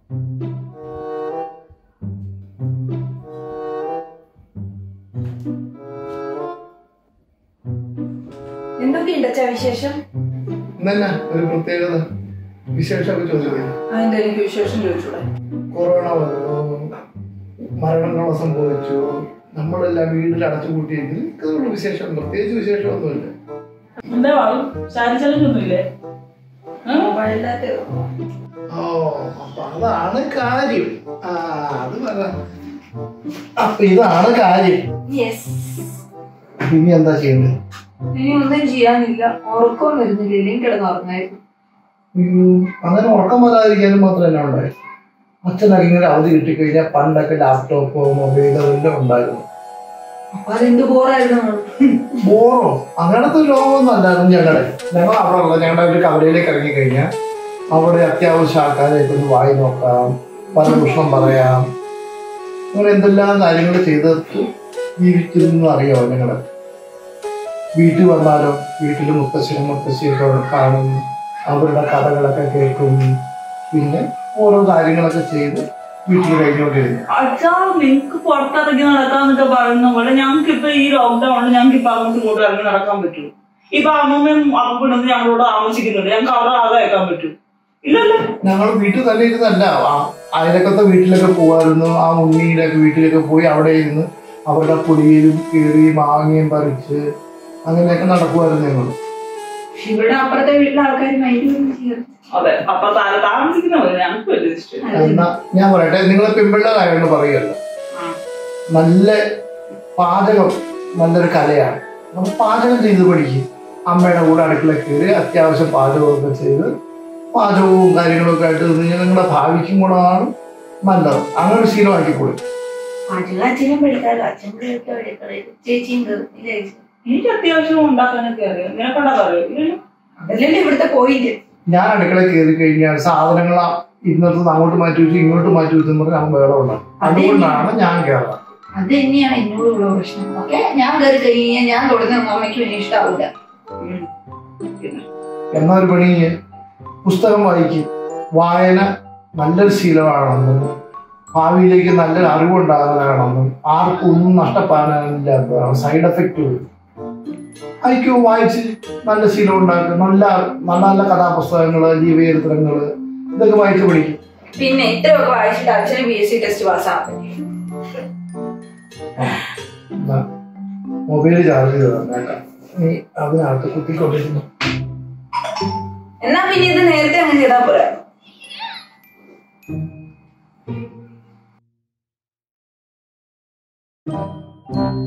എന്തൊക്കെയുണ്ട് അച്ഛാ വിശേഷം ഇന്നന്നെ ഒരു പ്രത്യേകത വിശേഷമൊക്കെ ചോദിച്ചത് അതിന്റെ എനിക്ക് വിശേഷം ചോദിച്ചൂടെ കൊറോണ വന്നു മരണങ്ങൾ സംഭവിച്ചു നമ്മളെല്ലാം വീട്ടിൽ അടച്ചുപൂട്ടിയെങ്കിൽ ഇതൊരു വിശേഷം പ്രത്യേകിച്ച് വിശേഷമൊന്നുമില്ല എന്താ വാങ്ങും സാരി ചലഞ്ച് ഒന്നുമില്ലേ മൊബൈലിനകത്ത് ഓ അപ്പൊ അതാണ് കാര്യം ആ അത് പറ അപ്പൊ ഇതാണ് കാര്യം യെസ് ഇനി എന്താ ചെയ്യേണ്ടത് ഇനി ഒന്നും ചെയ്യാനില്ല ഉറക്കവും വരുന്നില്ല ഇല്ലെങ്കിൽ കിടന്നുറങ്ങായിരുന്നു അയ്യോ, അങ്ങനെ ഉറക്കം വരാതിരിക്കാനും മാത്രം എന്നാ ഉണ്ടായി അച്ഛനൊക്കെ ഇങ്ങനെ അവധി കിട്ടിക്കഴിഞ്ഞാൽ പണ്ടൊക്കെ ലാപ്ടോപ്പോ മൊബൈലോ എല്ലാം ഉണ്ടായിരുന്നു അപ്പൊ അതെന്ത് ബോറായിരുന്നു ബോറോ അങ്ങനത്തെ ഒരു ലോകമൊന്നും അല്ലായിരുന്നു ഞങ്ങളുടെ ഞങ്ങൾ അവിടെ ഉള്ള ഞങ്ങളുടെ ഒരു കവലയിലേക്ക് ഇറങ്ങി കഴിഞ്ഞാൽ അവിടെ അത്യാവശ്യം ആൾക്കാരെയൊക്കെ ഒന്ന് വായി നോക്കാം പരദൂഷണം പറയാം അങ്ങനെ എന്തെല്ലാം കാര്യങ്ങൾ ചെയ്ത് ജീവിച്ചിരുന്നു അറിയാമോ ഞങ്ങള് വീട്ടിൽ വന്നാലോ വീട്ടിൽ മുത്തശ്ശനും മുത്തശ്ശിയൊക്കെ കാണും അവരുടെ കഥകളൊക്കെ കേൾക്കും പിന്നെ ഓരോ കാര്യങ്ങളൊക്കെ ചെയ്ത് വീട്ടിൽ കഴിഞ്ഞുകൊണ്ടിരുന്നു അച്ഛാ നിങ്ങക്ക് പുറത്തിറങ്ങി നടക്കാന്നൊക്കെ പറയുന്ന പോലെ ഞങ്ങൾക്ക് ഇപ്പൊ ഈ ലോക്ക്ഡൌണിൽ ഞങ്ങൾക്ക് ഇപ്പൊ അങ്ങോട്ടും ഇങ്ങോട്ടും ഇറങ്ങി നടക്കാൻ പറ്റും ഇപ്പൊ അമ്മമ്മയും അപ്പൂപ്പിടുന്ന് ഞങ്ങളോട് താമസിക്കുന്നുണ്ട് ഞങ്ങൾക്ക് അവരുടെ ആകെ കേൾക്കാൻ പറ്റും ഇല്ലല്ലോ ഞങ്ങൾ വീട്ടിൽ തന്നെ ഇരുന്നല്ല ആ- അയലക്കത്തെ വീട്ടിലൊക്കെ പോകുമായിരുന്നു ആ ഉണ്ണിയുടെ ഒക്കെ വീട്ടിലൊക്കെ പോയി അവിടെ ഇരുന്ന് അവരുടെ പുളിയിലും കീറി മാങ്ങയും പറിച്ച് അങ്ങനെയൊക്കെ നടക്കുമായിരുന്നു ഞങ്ങൾ പക്ഷെ ഇവിടെ അപ്പുറത്തെ വീട്ടിലെ ആൾക്കാർ മൈൻഡ് ചെയ്യാറ് അതെ അപ്പൊ താഴെ താമസിക്കുന്ന പോലെ ഞങ്ങൾക്ക് വലിയ ഇഷ്ടം എന്നാ ഞാൻ പറയട്ടെ നിങ്ങൾ പെൺപിള്ളേരായോണ്ട് പറയുമല്ലോ നല്ല പാചകം നല്ലൊരു കലയാണ് നമ്മൾ പാചകം ചെയ്ത് പഠിക്കും അമ്മയുടെ കൂടെ അടുക്കള കയറി അത്യാവശ്യം പാചകമൊക്കെ ചെയ്ത് പാചകവും കാര്യങ്ങളൊക്കെ ആയിട്ട് നിന്ന് കഴിഞ്ഞാൽ നിങ്ങളുടെ ഭാവിക്കും ഗുണമാണ് നല്ലത് അങ്ങനെ ഒരു ശീലമാക്കിക്കൂടി പാചകം അച്ഛനും പഠിക്കാലോ അച്ഛൻ കേൾക്കാൻ പഠിക്കറിയില്ല ചേച്ചിയും കേൾക്കില്ല എനിക്ക് അത്യാവശ്യം ഉണ്ടാക്കാനൊക്കെ അറിയാം നിനക്കുണ്ടാക്കാൻ അറിയോ ഇല്ലല്ലോ അതല്ലേ ഇവിടുത്തെ പോയിന്റ് ഞാൻ അടുക്കള കയറി കഴിഞ്ഞാൽ സാധനങ്ങൾ ഇന്നത്തെ അങ്ങോട്ട് മാറ്റി വെച്ച് ഇങ്ങോട്ട് മാറ്റി വെച്ചെന്ന് പറഞ്ഞാൽ അവൻ വേറെ ഉണ്ടാകും അതുകൊണ്ടാണ് ഞാൻ കയറുന്നത് അത് തന്നെയാണ് എന്നോടുള്ള പ്രശ്നം ഓക്കെ ഞാൻ കയറി കഴിഞ്ഞാൽ ഞാൻ തുടങ്ങുന്ന അമ്മയ്ക്ക് വലിയ ഇഷ്ടാവൂല ഉം. പിന്നെ എന്നാ ഒരു പണി ചെയ്യ്. പുസ്തകം വായിക്കും വായന നല്ലൊരു ശീലമാണെന്നും ഭാവിയിലേക്ക് നല്ലൊരു അറിവുണ്ടാകാനാണെന്നും ആർക്കും ഒന്നും നഷ്ടപ്പെടാനില്ലാത്തതാണ് സൈഡ് എഫക്റ്റ് വരും അയക്കോ വായിച്ച് നല്ല ശീലം ഉണ്ടാക്കുക നല്ല നല്ല നല്ല കഥാപുസ്തകങ്ങള് ജീവചരിത്രങ്ങള് ഇതൊക്കെ വായിച്ച് പഠിക്കും പിന്നെ ഇത്രയൊക്കെ വായിച്ചിട്ട് അച്ഛന് ബി എസ് സി ടെസ്റ്റ് പാസ്സാവും മൊബൈൽ ചാർജ് ചെയ്ത് തന്നേക്കാം നീ അതിനകത്ത് കുത്തിക്കൊണ്ടിരുന്നു എന്നാ പിന്നെ ഇത് നേരത്തെ അങ്ങനെ ചെയ്താൽ പോരാ ആ